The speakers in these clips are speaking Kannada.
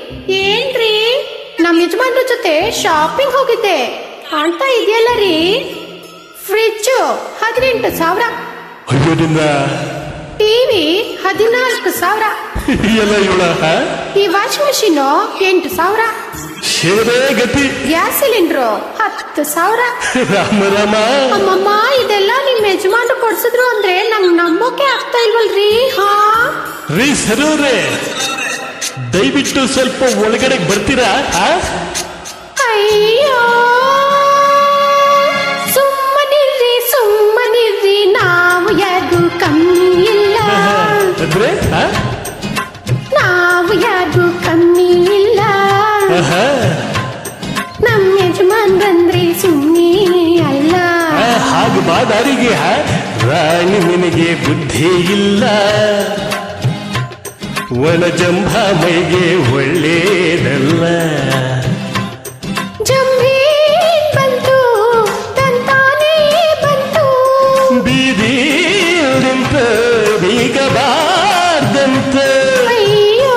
ಏನ್ರಿ ನಮ್ ಯಜಮಾನ್ರ ಜೊತೆ ಶಾಪಿಂಗ್ ಹೋಗಿದ್ದೆ ಕಾಣ್ತಾ ಇದೆಯಲ್ಲ ರೀ ಫ್ರಿಡ್ಜ್ ಹದಿನೆಂಟು ಸಾವಿರ ಅಯ್ಯೋ ನಿನ್ನ ಟಿವಿ ಹದಿನಾಲ್ಕು ಸಾವಿರ ಎಲ್ಲ ಇವಳ ಈ ವಾಷಿಂಗ್ ಮೆಷಿನ್ ಎಂಟು ಸಾವಿರ ಶಿವರೇ ಗತಿ ಗ್ಯಾಸ್ ಸಿಲಿಂಡ್ರು ಹತ್ತು ಸಾವಿರ ರಾಮ ರಾಮ ಅಮ್ಮಮ್ಮ ಇದೆಲ್ಲ ನಿಮ್ ಯಜಮಾನ್ರು ಕೊಡ್ಸಿದ್ರು ಅಂದ್ರೆ ನಂಗ್ ನಂಬೋಕೆ ಆಗ್ತಾ ಇಲ್ವಲ್ರಿ ಹಾ ರೀ ಸರೋರೆ ದಯವಿಟ್ಟು ಸ್ವಲ್ಪ ಒಳಗಡೆ ಬರ್ತೀರಾ ಆ? ಅಯ್ಯೋ ಸುಮ್ಮನಿರ್ರಿ ಸುಮ್ಮನಿರ್ರಿ ನಾವು ಯಾರಿಗೂ ಕಮ್ಮಿ ಇಲ್ಲ ಅಂದ್ರೆ ಆ? ನಾವು ಯಾರಿಗೂ ಕಮ್ಮಿ ಇಲ್ಲ ಆಹಾ. ನಮ್ ಯಜಮಾನ್ ಬಂದ್ರೆ ಸುಮ್ಮನೆ ಅಲ್ಲ ಆ, ಹಾಗೆ ಬಾ ದಾರಿಗೆ ಆ? ರಾಣಿ ನಿನಗೆ ಬುದ್ಧಿ ಇಲ್ಲ ಒಳ ಜಂಭ ಮೈಗೆ ಒಳ್ಳೇದಲ್ಲ ಜಂಬಿ ಬಂತು ತಂತಾನೇ ಬಂತು ಬೀದಿ ನಿಂತ ಬೀಗಬಾರ್ದಂತ ಅಯ್ಯೋ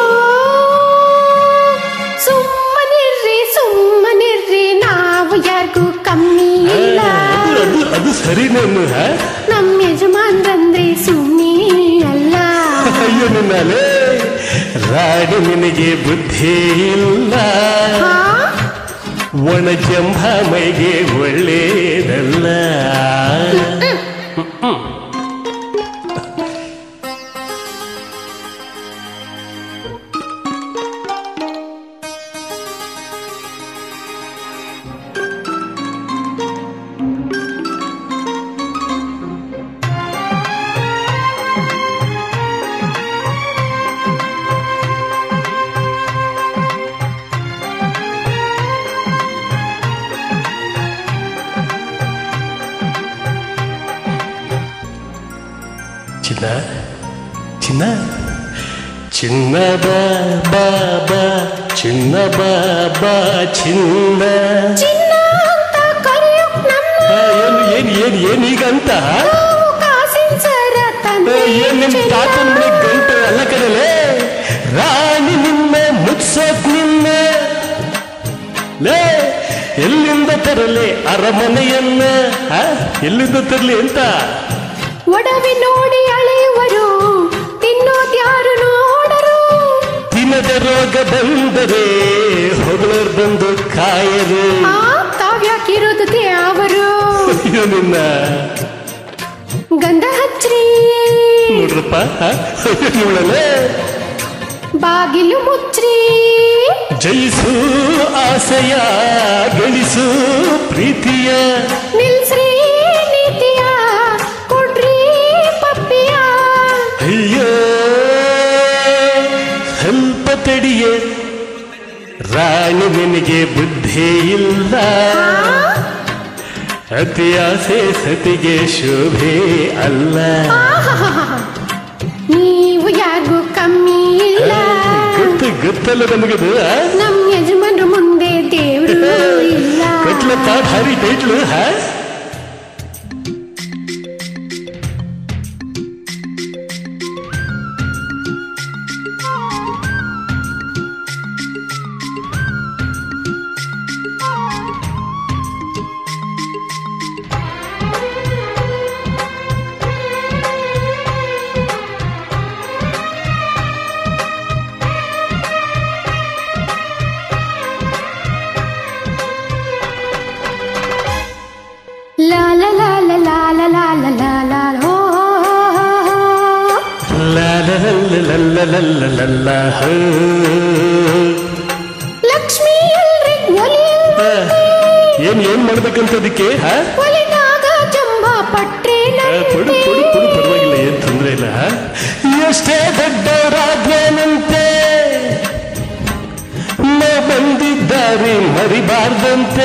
ಸುಮ್ಮನಿರ್ರಿ ಸುಮ್ಮನಿರ್ರಿ ನಾವು ಯಾರಿಗೂ ಕಮ್ಮಿ ಆ, ಇಲ್ಲ ಅದು ಅದು ಅದು ಸರಿ ನನ್ನ ನಮ್ ಯಜಮಾನ್ ಬಂದ್ರೆ ಸುಮ್ಮನೆ ಅಲ್ಲ ಅಯ್ಯೋ ನಿನ್ನಲೆ ರಾಣಿ ನಿನಗೆ ಬುದ್ಧಿ ಇಲ್ಲ ಹಾ? ಒಣ ಜಂಭ ಮೈಗೆ ಒಳ್ಳೇದಲ್ಲ ಚಿನ್ನ ಚಿನ್ನ ಚಿನ್ನ ಬಾ ಬಾ ಬಾ ಚಿನ್ನ ಬಾ ಬಾ ಚಿನ್ನ ಚಿನ್ನ ಅಂತ ಕರೆಯೋಕ್ ನಮ್ಮ ಆ, ಏನು ಏನು ಏನು ಏನೀಗ ಅಂತ ನಾವು ಕಾಸಿನ ಸರ ಆ, ತಂದ್ರೆ ಏನ್ ನಿಮ್ ಚಿನ್ನ. ತಾತನ ಮನೆ ಗಂಟು ಅಲ್ಲ ಕಡಲೆ ರಾಣಿ ನಿನ್ನ ಮುಟ್ಸೋಕ್ ನಿನ್ನ ಲೇ ಎಲ್ಲಿಂದ ತರಲಿ ಅರಮನೆಯನ್ನ ಆ, ಎಲ್ಲಿಂದ ತರಲಿ ಅಂತ ಒಡವೆ ನೋಡಿ ಅಳೆಯುವರು ತಿನ್ನೋದ್ಯಾರು ನೋಡರು ದಿನದ ರೋಗ ಬಂದರೆ ಹೊಗಳರ್ದೊಂದು ಕಾಯರು ಆ ತಾವ್ಯಾಕಿರೋದು ಅವರು ಅಯ್ಯೋ ನಿನ್ನ ಗಂಧ ಹಚ್ಚ್ರಿ ನೋಡ್ರಪ್ಪ ಆ, ಇವಳಲ್ಲೇ ಬಾಗಿಲು ಮುಚ್ಚ್ರಿ ಜಯಿಸು ಆಸೆಯ ಗಳಿಸು ಪ್ರೀತಿಯ ನಿಲ್ಸ್ರಿ ನೀತಿಯ ಕೊಡ್ರಿ ಪಪ್ಪಿಯ ಅಯ್ಯೋ ಸ್ವಲ್ಪ ತಡಿಯೇ ರಾಣಿ ನಿನಗೆ ಬುದ್ಧಿ ಇಲ್ಲ ಅತಿ ಆಸೆ ಸತಿಗೆ ಶೋಭೆ ಅಲ್ಲ ಆಹಾಹಾಹಾ. ನೀವು ಯಾರಿಗೂ ಕಮ್ಮಿ ಇಲ್ಲ ಗೊತ್ತು ಗೊತ್ತಲ್ಲ ನಮಗದು ಆ? ನಮ್ ಯಜಮಾನ್ರು ಮುಂದೆ ದೇವ್ರು ಇಲ್ಲ ಕಟ್ಲಪ್ಪ ಭಾರಿ ಟೈಟ್ಲು ಹಾ ಲಾ ಲಾ ಲಾ ಲಾ ಲಾ ಲಾ ಲಾ ಲಾ ಲಾ ಲಾ ಓ, ಓ, ಓ. La la la la la la la la la ho. Lakshmi ಎಲ್ರಿಗ್ ಒಲಿ ಆ, ಏನ್ ಏನ್ ಮಾಡ್ಬೇಕಂತದಕ್ಕೆ ಹಾ ಒಲಿದಾಗ ಜಂಬ ಪಟ್ರೆ ಆ, ಕೊಡು ಕೊಡು ಕೊಡು ಪರವಾಗಿಲ್ಲ ಏನ್ ತೊಂದ್ರೆ ಇಲ್ಲ ಹಾ? ಎಷ್ಟೇ ದೊಡ್ಡವರಾಜ್ಞಾನಂತೆ ನಾ ಬಂದಿದ್ದಾರೆ ಮರಿಬಾರ್ದಂತೆ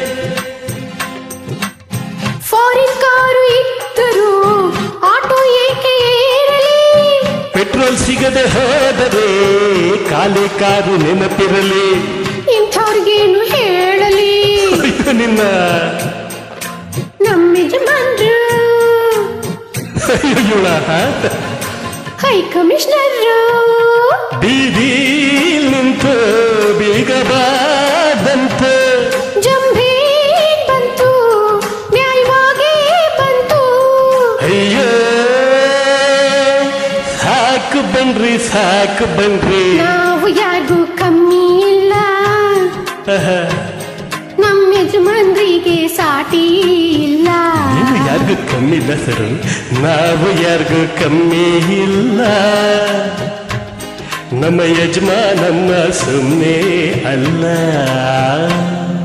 ಫಾರಿನ್ ಕಾರು ಇದ್ದರು ಆಟೋ ಏಕೆ ಏರಲಿ ಪೆಟ್ರೋಲ್ ಸಿಗದೆ ಹೋದರೆ ಖಾಲಿ ಕಾರು ನೆನಪಿರಲಿ ಇಂಥವ್ರಿಗೇನು ಹೇಳಲಿ ಅಯ್ಯೋ ನಿನ್ನ ನಮ್ಮ ಯಜಮಾನ್ರು ಅಯ್ಯೋ ಇವಳ ಹಾ? ಹೈ ಕಮಿಷನರ್ ಬೀದಿ ನಿಂತು ಅಯ್ಯೋ ಸಾಕು ಬನ್ರಿ ಸಾಕು ಬನ್ರಿ ನಾವು ಯಾರಿಗೂ ಕಮ್ಮಿ ಇಲ್ಲ ಆಹಾ, ನಮ್ಮ ಯಜಮಾನ್ರಿಗೆ ಸಾಟಿ ಇಲ್ಲ ನೀವು ಯಾರಿಗೂ ಕಮ್ಮಿ ಇಲ್ಲ ಸರ್ ನಾವು ಯಾರಿಗೂ ಕಮ್ಮಿ ಇಲ್ಲ ನಮ್ಮ ಯಜಮಾನಮ್ಮ ಸುಮ್ಮನೆ ಅಲ್ಲ